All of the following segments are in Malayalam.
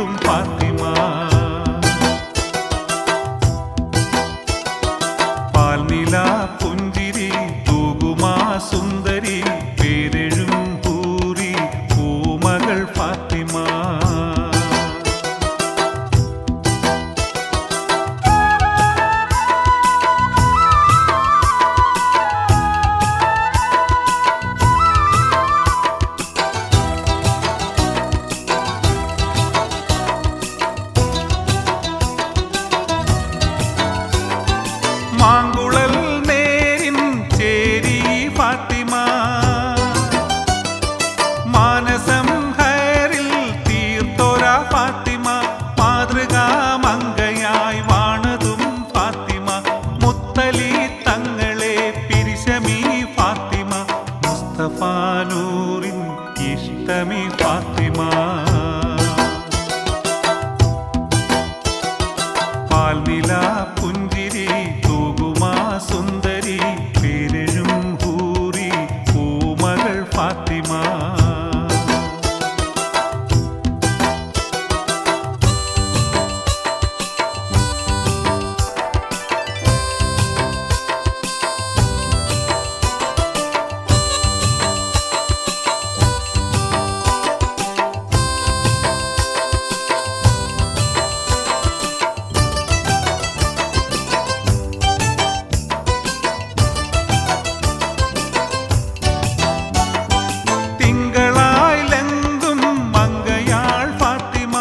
പേരിടും ഫാത്തിമ പാൽനില പുഞ്ചിരി തൂകുമാ സുന്ദരി പേരെഴും പൂരി പൂമകൾ ഫാത്തിമ മാങ്കുളൽ നേരിൻ ചേരി ഫാത്തിമ മാനസം ഹയറിൽ തീർത്തോര ഫാത്തിമ മാതൃകാ മങ്കയായി വാണതും ഫാത്തിമ മുത്തലി തങ്ങളെ പിരിശമി ഫാത്തിമ മുസ്തഫാനൂറിൻ ഇഷ്ടമി ഫാത്തിമ പാൽനില പുഞ്ചിരി തൂകുമാ സുന്ദരി പേരെഴും ഹൂറി പൂമകൾ ഫാത്തിമ തിങ്കളായി ലങ്കും മങ്കയാൾ ഫാത്തിമ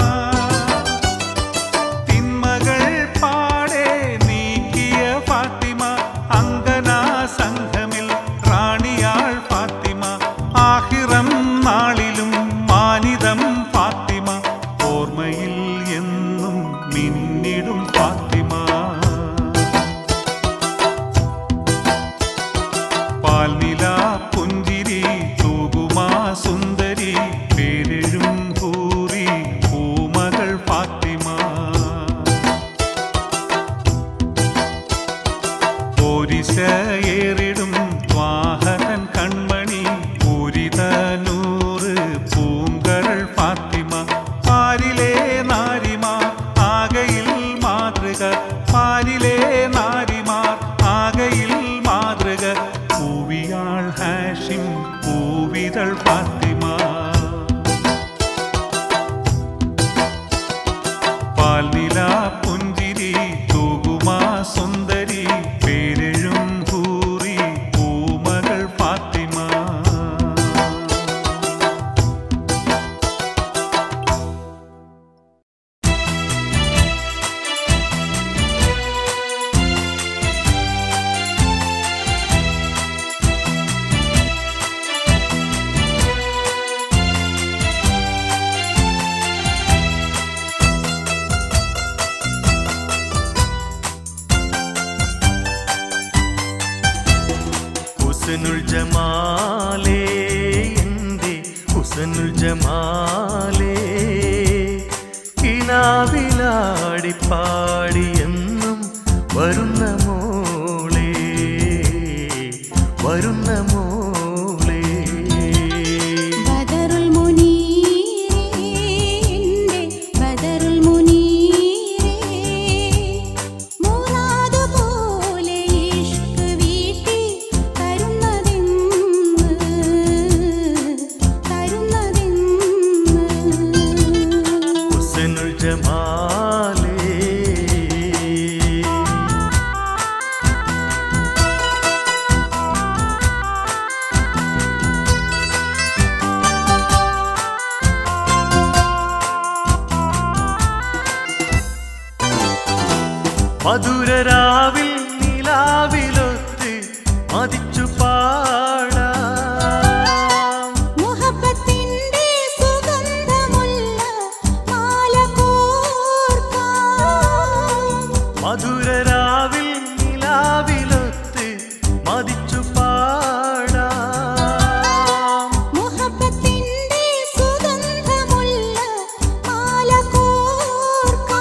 തിന്മകൾ പാടെ നീക്കിയ ഫാത്തിമ അങ്കനാ സംഘമിൽ റാണിയാൾ ഫാത്തിമ ആഹിറം നാളിലും മാനിതം ഫാത്തിമ ഓർമ്മയിൽ എന്നും മിന്നിടും ഫാത്തിമ പാൽനില പുഞ്ചിരി തൂകുമാ സുന്ദരി പേരെഴും പൂരി പൂമകൾ ഫാത്തിമ പോരിശയേറിടും വാഹനൻ കൺമണി പൂരിതനൂറ് പൂങ്കരൾ ഫാത്തിമ പാരിലെ നാരിമാർ ആകയിൽ മാതൃക പാരിലെ നാരിമാർ ആകയിൽ മാതൃക പൂവിയാൾ ഹാഷിം പൂവിതൾ ഫാത്തിമ പാൽനില പുഞ്ചിരി തൂകുമാ സുന്ദരി പേരെഴും ഭൂറി പൂമകൾ ഫാത്തിമ ഹുസനുൽ ജമാലേ എൻ്റെ ഹുസനുൽ ജമാലേ കിനാവിലാടി പാടിയെന്നും വരുന്ന മോളേ വരുന്ന മോളേ ബദറുൽ മുനീറേ എൻ്റെ ബദറുൽ മുനീറേ മുറാദ് പോലെ ഇഷ്ക് വീട്ടി തരുന്നതെന്ന് തരുന്നതെന്ന് ഹുസനുൽ ജമാലേ മധുരരാവിൽ നിലാവിലൊത്ത് മതിച്ചു പാടാം മുഹബത്തിന്റെ സുഗന്ധമുള്ള മാല കോർക്കാം മധുരരാവിൽ നിലാവിലൊത്ത് മതിച്ചു പാടാം മുഹബത്തിന്റെ സുഗന്ധമുള്ള മാല കോർക്കാം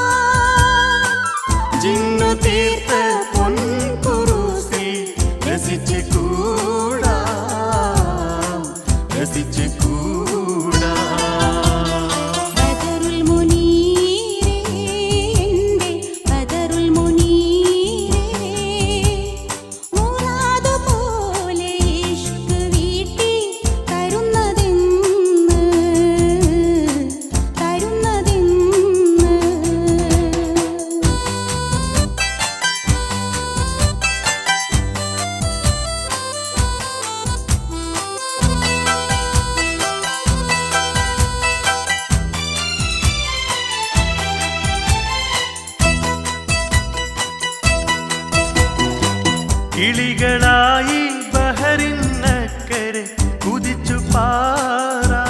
ജിന്നു തീർത്ത പൊൻകുറൂസിൽ രസിച്ച് കൂടാം രസിച്ച് കൂടാം ബദറുൽ മുനീറേ കിളികളായി ബഹറിനക്കരെ കുതിച്ചു പാറാം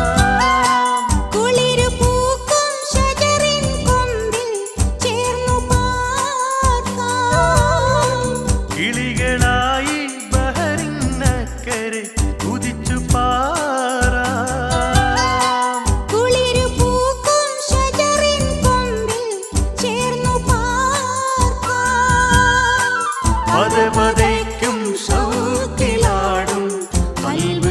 കുളിരു പൂക്കും ഷജറിൻ കൊമ്പിൽ ചേർന്നു പാർക്കാം കിളികളായി ബഹറിനക്കരെ കുതിച്ചു പാറാം കുളിരു പൂക്കും ഷജറിൻ കൊമ്പിൽ ചേർന്നു പാർക്കാം പതപതയ്ക്കും ഷൗക്കിലാടും കൽവ്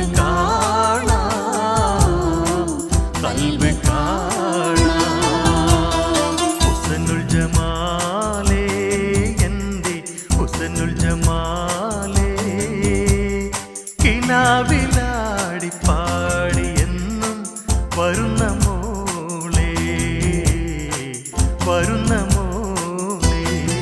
കാണാം കൽവ് കാണാം ഹുസനുൽ ജമാലേ എൻ്റെ ഹുസനുൽ ജമാലേ കിനാവിലാടി പാടി എന്നും വരുന്ന മോളേ വരുന്ന മോളേ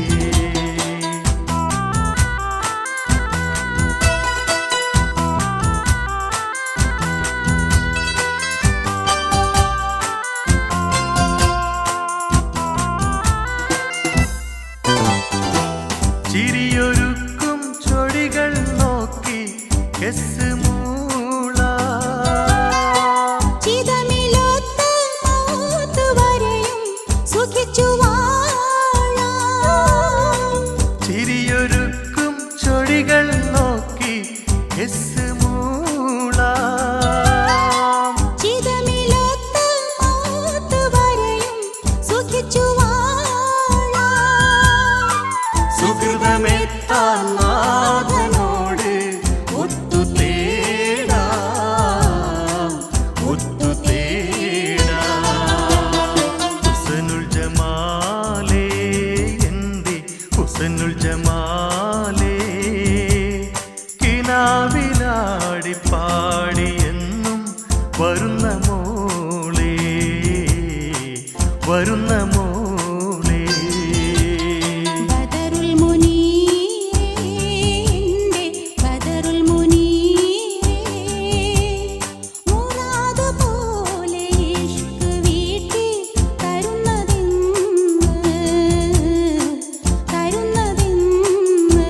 ചിരിയൊരുക്കും ചൊടികൾ നോക്കി എസ് മൂള ചിതമിലൊത്ത് മൗത്ത് വരെയും സുഖിച്ചു വാഴാം ചിരിയൊരുക്കും ചൊടികൾ നോക്കി എസ് മൂള ചിതമിലൊത്ത് മൗത്ത് വരെയും സുഖിച്ചു വാഴാം സുഹൃതമെത്താൻ നാഥനോട് ഒത്തു തേടാം ഒത്തു തേടാം ഹുസനുൽ ജമാലേ എൻ്റെ ഹുസനുൽ ജമാലേ കിനാവിലാടി പാടി എന്നും വരുന്ന മോളേ വരുന്ന മോളേ ബദറുൽ മുനീറിന്റെ ബദറുൽ മുനീറേ മുറാദ് പോലെ ഇഷ്ക് വീട്ടി തരുന്നതെന്ന് തരുന്നതെന്ന്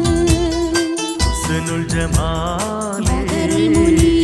ഹുസനുൽ ജമാലേ ബദറുൽ മുനീർ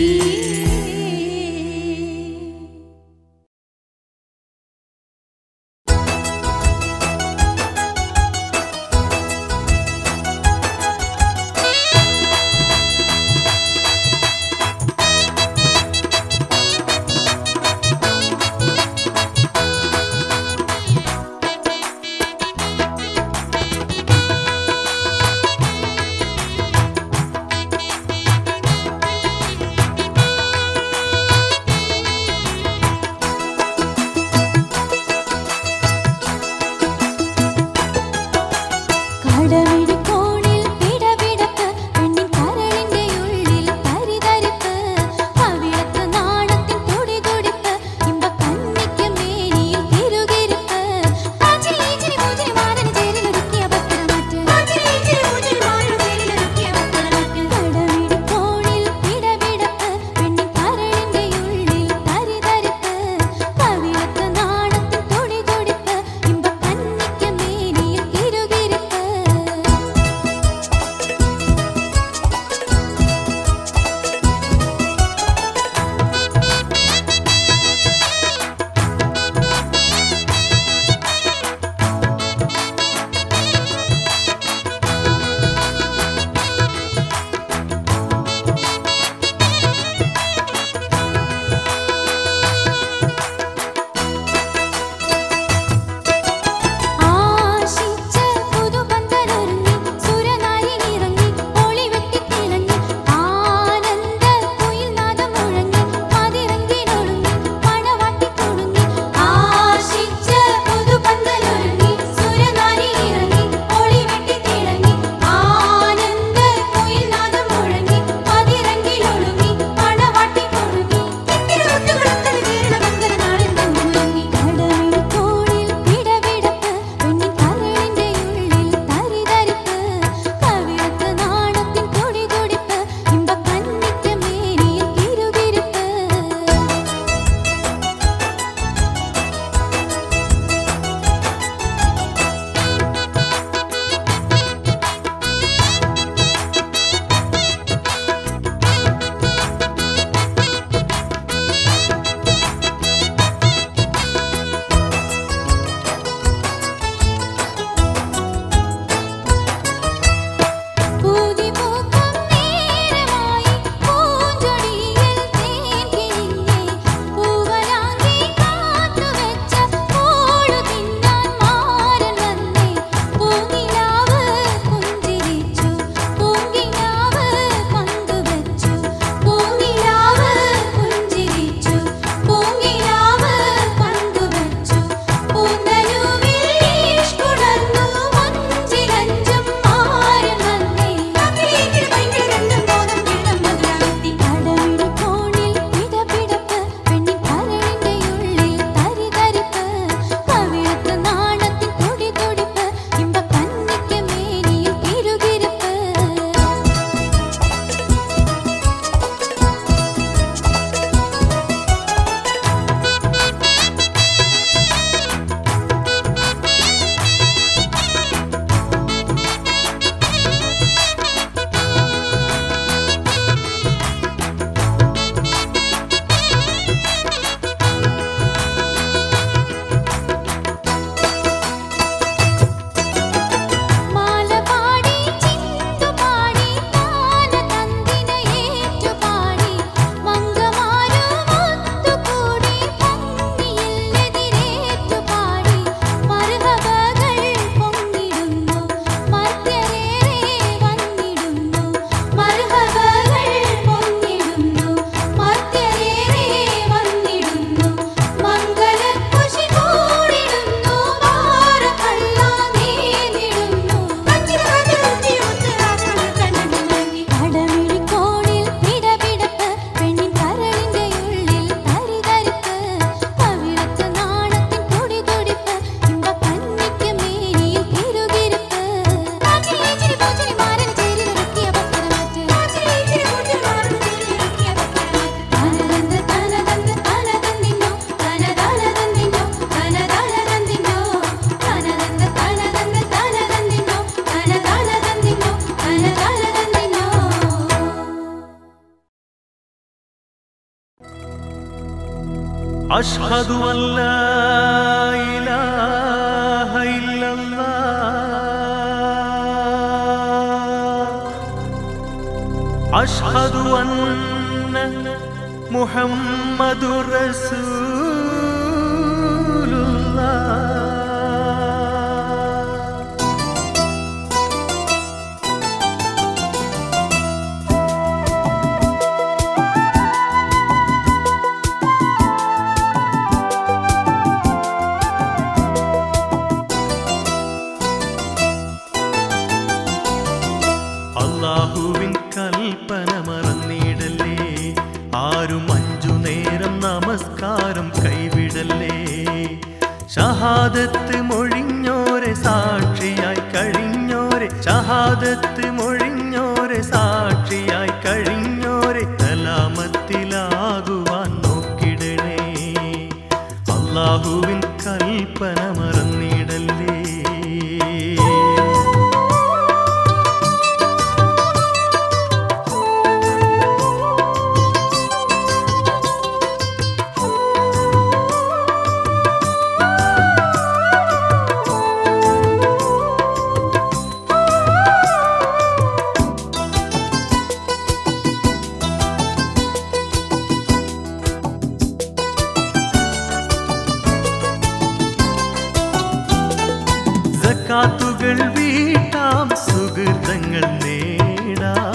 أشهد أن لا إله إلا الله أشهد أن محمد رسول الله അള്ളാഹുവിൻ കൽപ്പന മറന്നിടല്ലേ ആരും അഞ്ചു നേരം നമസ്കാരം കൈവിടല്ലേ ഷഹാദത്ത് മൊഴിഞ്ഞോരെ സാക്ഷിയായി കഴിഞ്ഞോരെ ഷഹാദത്ത് മൊഴിഞ്ഞോരെ സാക്ഷിയായി കഴിഞ്ഞോരെ സലാമത്തിലാകുവാൻ നോക്കിടണേ അള്ളാഹുവിൻ കൽപ്പന മറന്നിടല്ലേ സക്കാത്തുകൾ വീട്ടാം സുഹൃതങ്ങൾ നേടാം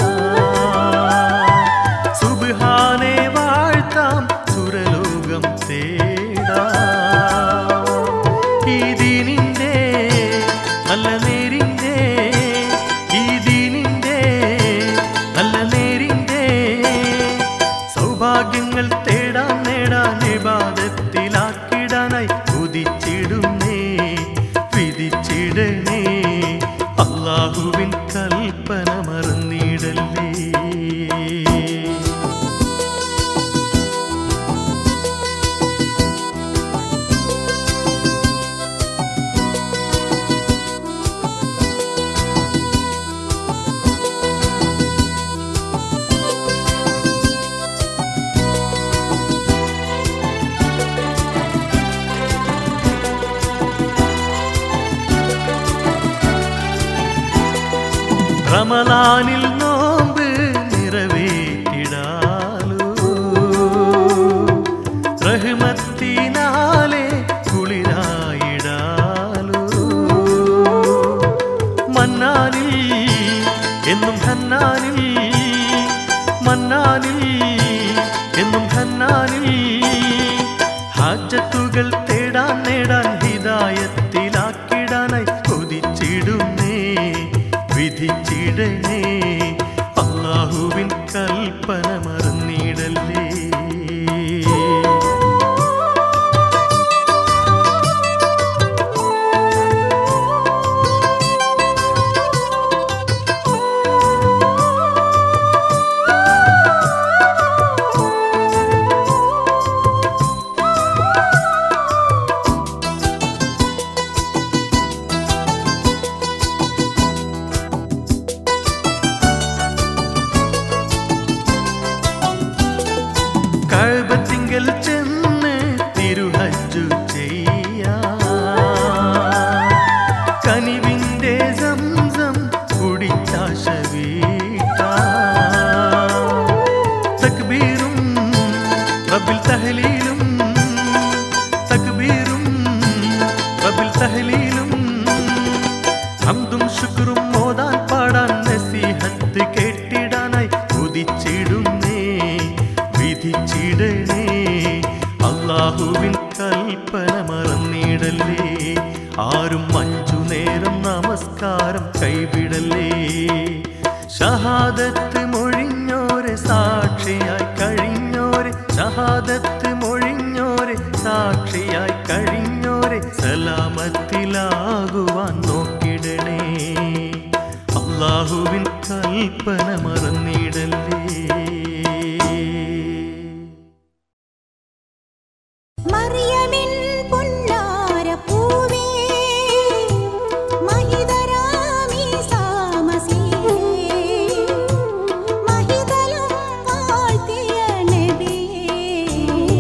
സുബ്ഹാനെ വാഴ്ത്താം സുരലോകം തേടാം ഈ ദീനിന്റെ നല്ല നേരിന്റെ ഈ ദീനിന്റെ നല്ല നേരിന്റെ സൗഭാഗ്യങ്ങൾ തേടാൻ നേടാൻ വിവാദത്തിലാക്കിടാനായി ഉദിച്ചിടുന്നേ വിധിച്ചിടണേ അള്ളാഹുവിൻ കൽപ്പന മറന്നിടല്ലേ റമലാനിൽ നോമ്പ് നിറവേറ്റിടാലോ റഹ്മത്തിനാലെ കുളിരായിടാലോ മന്നാനിൽ എന്നും ഹന്നാനിൽ മന്നാനിൽ എന്നും ഹന്നാനിൽ ഹാജത്തുകൾ തേടാൻ നേടാൻ ഹിതായത്തിലാക്കിടാനായി കൊതിച്ചിടുന്നേ വിധിച്ചിടണേ അള്ളാഹുവിൻ കൽപ്പന മറന്നിടല്ലേ കഴുപത്തിങ്കൽ ചെന്ന് തിരുഹജ്ജു ചെയ്യാം കനിവിൻ്റെ സംസം കുടിച്ചാശ വീട്ടാം തക്ബീറും റബ്ബിൽ തഹലീലും തക്ബീറും റബ്ബിൽ തഹലീലും ഹംദും ശുക്രും മോദാൻ പാടാൻ നസീഹത്ത് കേട്ടിടാനായി കുതിച്ചിടുന്നേ വിധിച്ചിടണേ അള്ളാഹുവിൻ കൽപ്പന മറന്നിടല്ലേ ആരും അഞ്ചു നേരം നമസ്കാരം കൈവിടല്ലേ ഷഹാദത്ത് മൊഴിഞ്ഞോരെ സാക്ഷിയായി കഴിഞ്ഞോരെ ഷഹാദത്ത് മൊഴിഞ്ഞോരെ സാക്ഷിയായി കഴിഞ്ഞോരെ സലാമത്തിലാകുവാൻ നോക്കിടണേ അള്ളാഹുവിൻ കൽപ്പന മറന്നിടല്ലേ മറിയമിൻ പുന്നാരപ്പൂവേ മഹിതരാമീസാമസീഹേ മഹിതലും വാഴ്ത്തിയ നബിയേ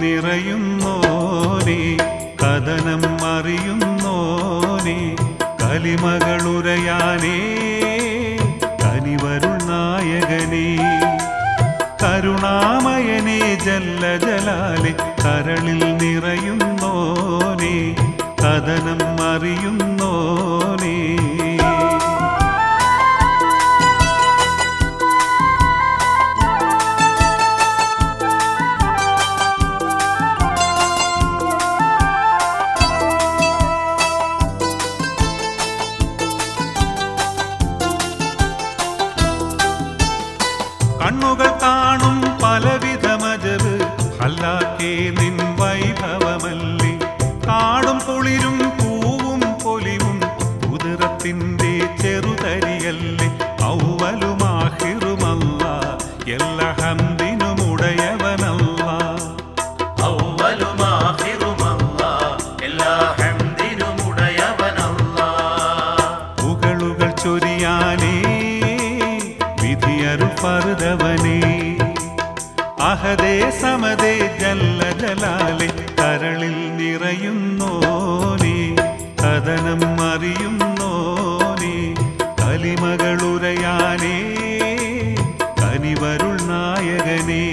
നിറയുന്നോനെ കഥനം അറിയുന്നോനെ കലിമകളുരയാനേ കനിവരുൾ നായകനേ കരുണാമയനേ ജല്ല ജലാലെ കരളിൽ നിറയുന്നോനെ കഥനം അറിയുന്നോനേ കണ്ണുകൾ കാണും പലവിധമജവ് അല്ലാക്കേ നിൻ വൈഭവമല്ലേ കാടും കുളിരും പൂവും പൊലിവും കുതിരത്തിന്റെ ചെറുതരിയല്ലേ ഔവലുമാഹിറുമല്ല എല്ലാ ഹന്തിനുമുടയവനല്ല പുകളുകൾ ചൊരിയാനേ വിധിയരു പറുതവനേ അഹദേ സമതേ ജല്ല ജലാലെ കരളിൽ നിറയുന്നോനേ കഥനം അറിയുന്നോനേ കലിമകളുരയാനേ കനിവരുൾ നായകനേ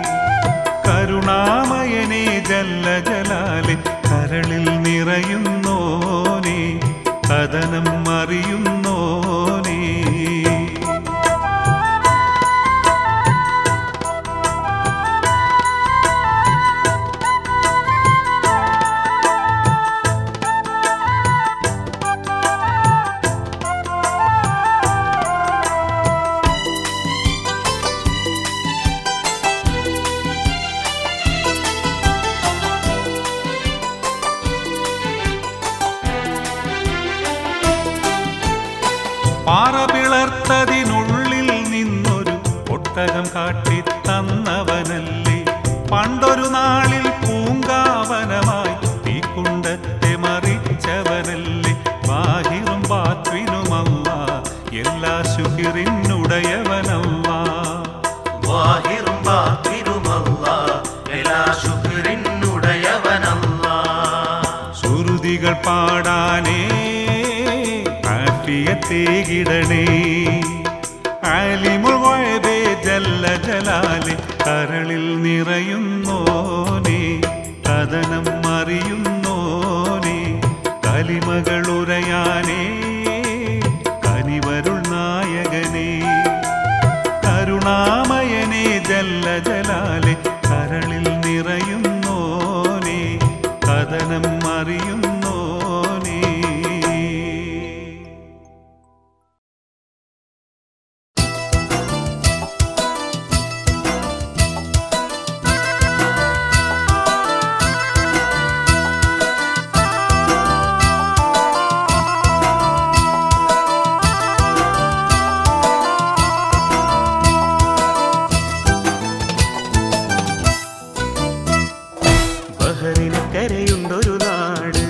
കരുണാമയനേ ജല്ല ജലാലെ കരളിൽ നിറയുന്നോനേ കഥനം അറിയുന്നോനേ പാറ പിളർത്തതിനുള്ളിൽ നിന്നൊരു ഒട്ടകം കാട്ടി തന്നവനല്ലേ പണ്ടൊരു നാളിൽ പൂങ്കാവനമായി തീക്കുണ്ടത്തെ മറിച്ചവനല്ലേ ബാഹിറും ബാത്വിനുമല്ല എല്ലാ ശുഹിറിനുടയവനല്ല ശ്രുതികൾ പാടാനേ ആഫിയത്തേകിടണേ ആലിമുൾ വഴബേ ജല്ല ജലാലെ കരളിൽ നിറയുന്നോനെ കഥനം അറിയുന്നോനെ കലിമകളുരയാനേ കനിവരുൾ നായകനേ കരുണാമയനേ ജല്ല ജലാലെ കരളിൽ നിറയുന്നോനെ കഥനം അറിയുന്നോനേ ബഹറിനക്കരയുണ്ടൊരു നാട്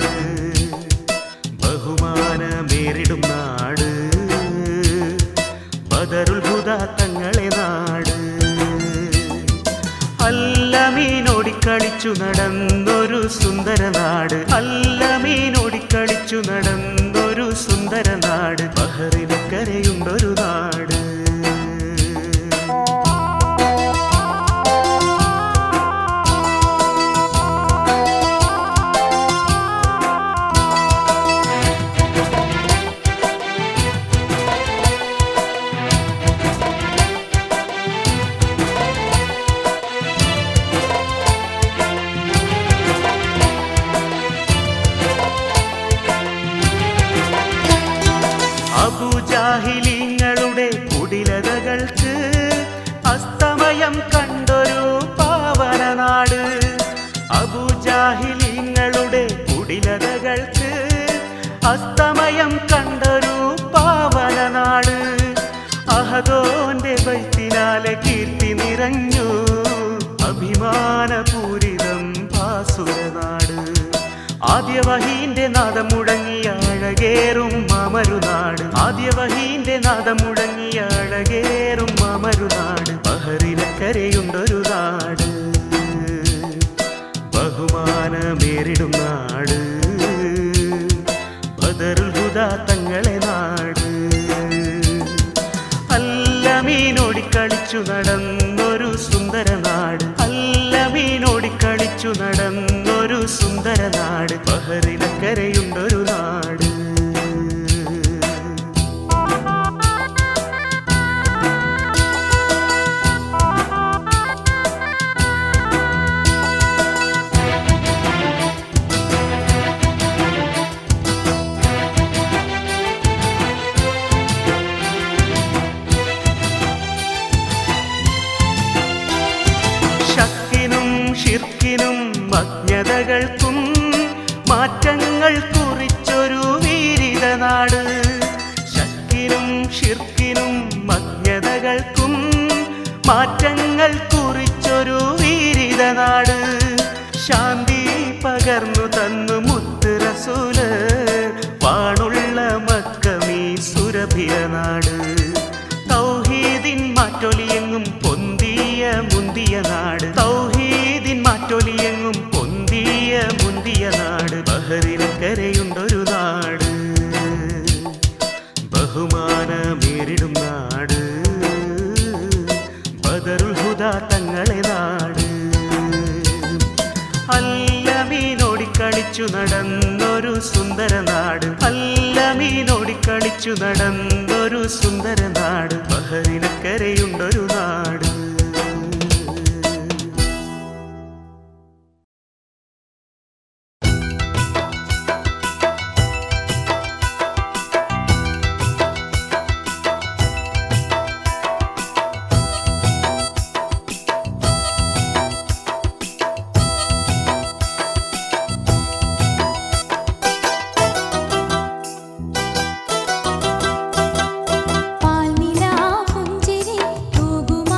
ബഹുമാനമേറിടും നാട് ബദറുൽ ഹുദ തങ്ങളെ നാട് അല്ലമീനോടിക്കളിച്ചു നടന്നൊരു സുന്ദര നാട് അല്ലമീനോടിക്കളിച്ചു നടന്നൊരു സുന്ദര നാട് ബഹറിനക്കരയുണ്ടൊരു നാട് അബുജാഹിലിങ്ങളുടെ കുടിലതകൾക്ക് അസ്തമയം കണ്ടൊരു പാവന നാട് അബുജാഹിലിങ്ങളുടെ കുടിലതകൾക്ക് അസ്തമയം കണ്ടൊരു പാവന നാട് അഹദോന്റെ ബൈത്തിനാലെ കീർത്തി നിറഞ്ഞു അഭിമാനപൂരിതം ഭാസുരനാട് ആദ്യവഹീന്റെ നാദം മുഴങ്ങിയ അഴകേറും മാമരുനാട് ആദ്യവഹീന്റെ നാദം മുഴങ്ങിയ അഴകേറും മാമരുനാട് ബഹറിനക്കരയുണ്ടൊരു നാട് നേരിടും നാട് ബദറുൽ ഹുദ തങ്ങളെ നാട് അല്ല മീനോടിക്കളിച്ചു നടന്നൊരു സുന്ദര നാട് അല്ല മീനോടിക്കളിച്ചു നടന്നൊരു സുന്ദര നാട് ബഹറിനക്കരയുണ്ടൊരു നാട് ശക്കിനും ഷിർക്കിനും അജ്ഞതകൾക്കും മാറ്റങ്ങൾ കുറിച്ചൊരു വീരിത നാട് ശക്കിനും ഷിർക്കിനും അജ്ഞതകൾക്കും മാറ്റങ്ങൾ കുറിച്ചൊരു വീരിത നാട് ശാന്തി പകർന്നു തന്നു മുത്ത് റസൂല് വാണുള്ള മക്കമീ സുരഭിയ നാട് തൗഹീദിൻ മാറ്റൊലിയെങ്ങും പൊന്തിയ മുന്തിയ നാട് തൗഹീദിൻ മാറ്റൊലിയെങ്ങും പൊന്തിയ മുന്തിയ നാട് ബഹറിനക്കരയുണ്ടൊരു നാട് ബഹുമാനമേറിടും നാട് ബദറുൽ ഹുദ തങ്ങളെ നാട് അല്ല മീനോടിക്കളിച്ചു നടന്നൊരു സുന്ദര നാട് അല്ല മീനോടിക്കളിച്ചു നടന്നൊരു സുന്ദര നാട് ബഹറിനക്കരയുണ്ടൊരു നാട് പാൽനിലാ പുഞ്ചിരി തൂകുമ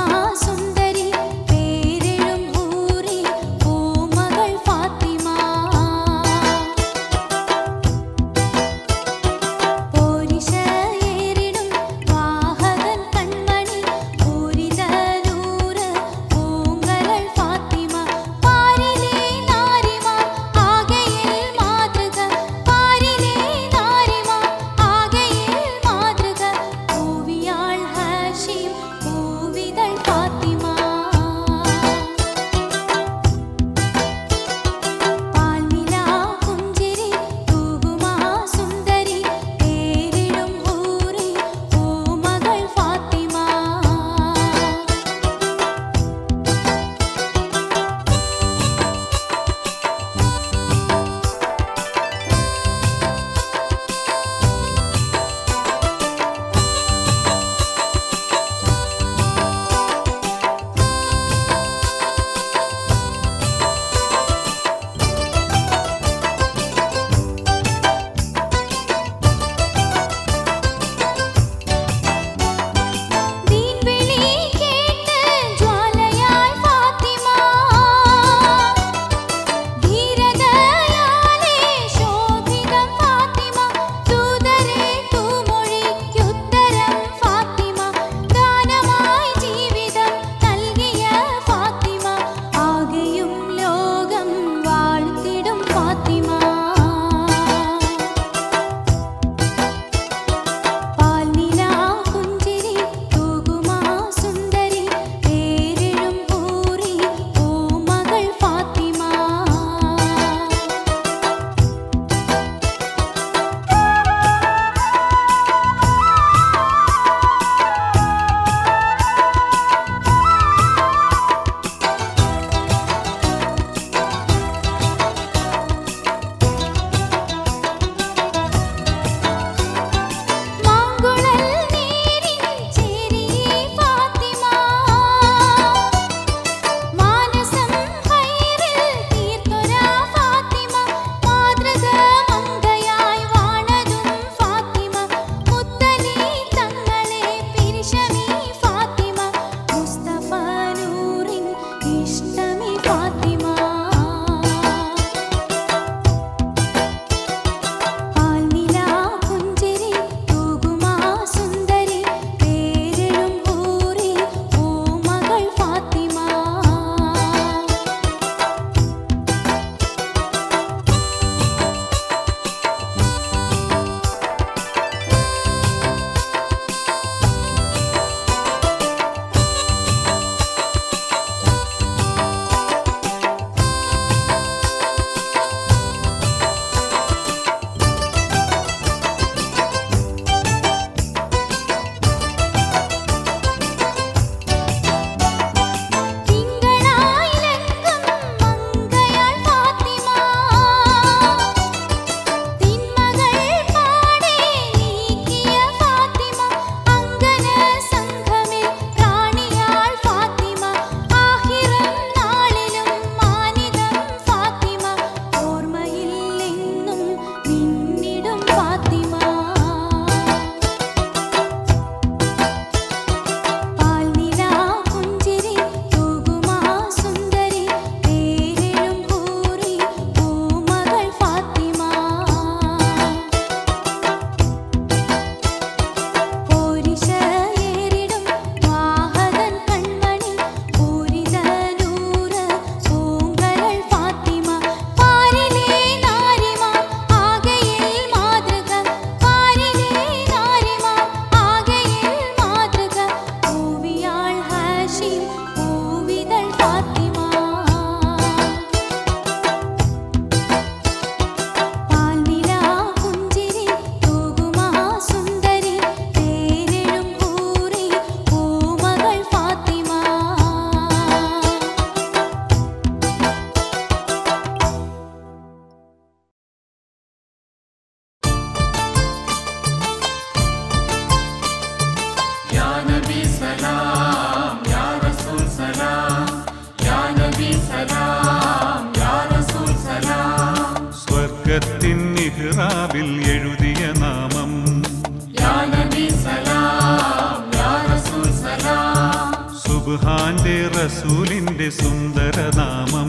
സുബ്ഹാന്റെ റസൂലിന്റെ സുന്ദരനാമം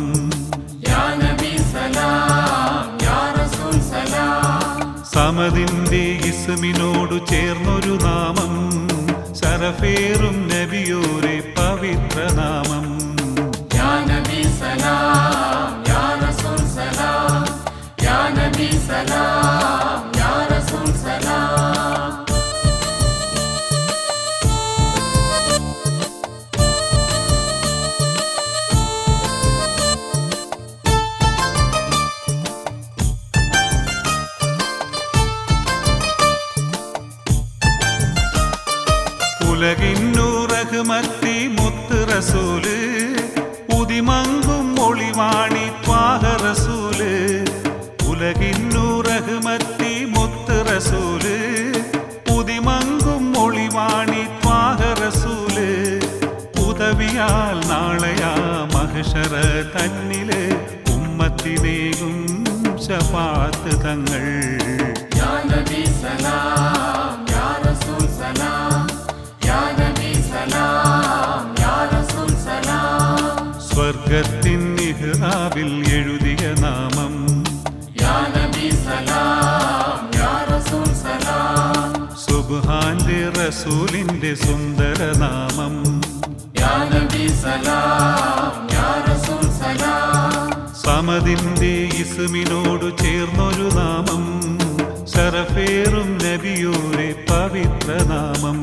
സമതിന്റെ ഇസ്മിനോടു ചേർന്നൊരു നാമം ശരഫേറും നബിയോരെ പവിത്രനാമം ഉലകിന്നു റഹ്മത്തി മുത്ത് റസൂല് ഉതിമങ്കും മൊളിവാണി ത്വാഹ റസൂല് ഉലകിന്നു റഹ്മത്തി മുത്ത് റസൂല് ഉതിമങ്കും മൊളിവാണി ത്വാഹ റസൂല് ഉദവിയാൽ നാളെയാ മഹഷറ തന്നില് ഉമ്മത്തിനേകും ശപാത്ത് തങ്ങൾ സ്വർഗത്തിൻ നിഹ്റാബിൽ എഴുതിയ നാമം സുബ്ഹാന്റെ റസൂലിന്റെ സുന്ദരനാമം സമതിന്റെ ഇസ്മിനോടു ചേർന്നൊരു നാമം ശരഫേറും നബിയോരെ പവിത്രനാമം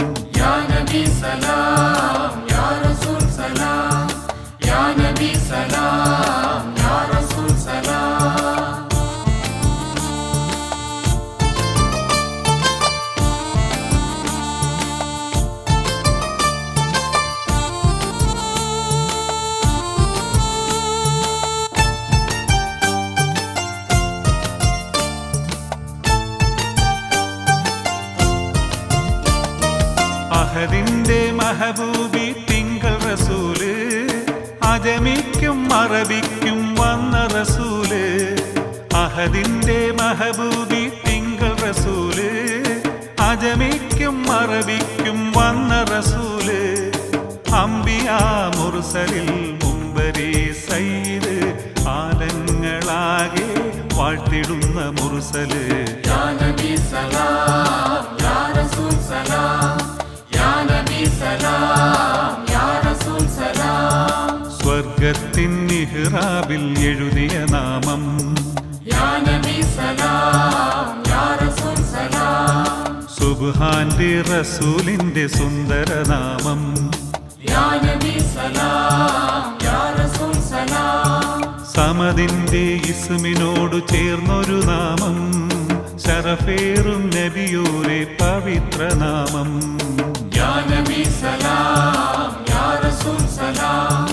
അഹദിന്റെ മഹബൂബി തിങ്കൾ റസൂല് അജമിക്കും അറബിക്കും വന്ന റസൂല് അഹദിന്റെ മഹബൂബി തിങ്കൾ റസൂല് അജമിക്കും അറബിക്കും വന്ന റസൂല് അംബിയ മുർസലിൽ മുമ്പരി സയ്യിദ് ആലങ്ങളാകെ വാഴ്ത്തിടുന്ന മുർസല് സ്വർഗത്തിൻ നിഹ്റാബിൽ എഴുതിയ നാമം സുബ്ഹാന്റെ റസൂലിന്റെ സുന്ദരനാമം സമതിന്റെ ഇസ്മിനോടു ചേർന്നൊരു നാമം ശരഫേറും നബിയൂരെ പവിത്രനാമം Ya Nabi Salam, Ya Rasul Salam